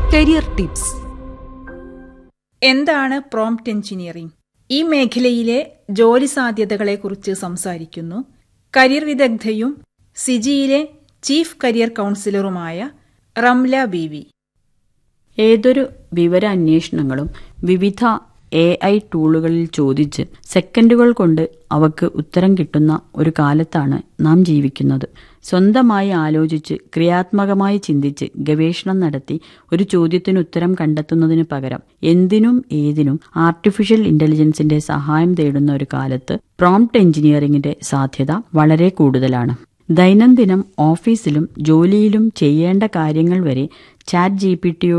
career tips എന്താണ് prompt engineering ഈ മേഖലയിലെ ജോലി സാധ്യതകളെക്കുറിച്ച് സംസാരിക്കുന്നു കരിയർ വിദഗ്ധയും സിജിയിലെ ചീഫ് കരിയർ കൗൺസിലറുമായ റംല ബീവി ഏതൊരു വിവര അന്വേഷണങ്ങളും വിവിധ എ ഐ ടൂളുകളിൽ ചോദിച്ച് സെക്കൻഡുകൾ കൊണ്ട് അവക്ക് ഉത്തരം കിട്ടുന്ന ഒരു കാലത്താണ് നാം ജീവിക്കുന്നത് സ്വന്തമായി ആലോചിച്ച് ക്രിയാത്മകമായി ചിന്തിച്ച് ഗവേഷണം നടത്തി ഒരു ചോദ്യത്തിന് ഉത്തരം കണ്ടെത്തുന്നതിന് പകരം എന്തിനും ഏതിനും ആർട്ടിഫിഷ്യൽ ഇന്റലിജൻസിന്റെ സഹായം തേടുന്ന ഒരു കാലത്ത് പ്രോംപ്റ്റ് എഞ്ചിനീയറിംഗിന്റെ സാധ്യത വളരെ കൂടുതലാണ് ദൈനംദിനം ഓഫീസിലും ജോലിയിലും ചെയ്യേണ്ട കാര്യങ്ങൾ വരെ ചാറ്റ് ജി പി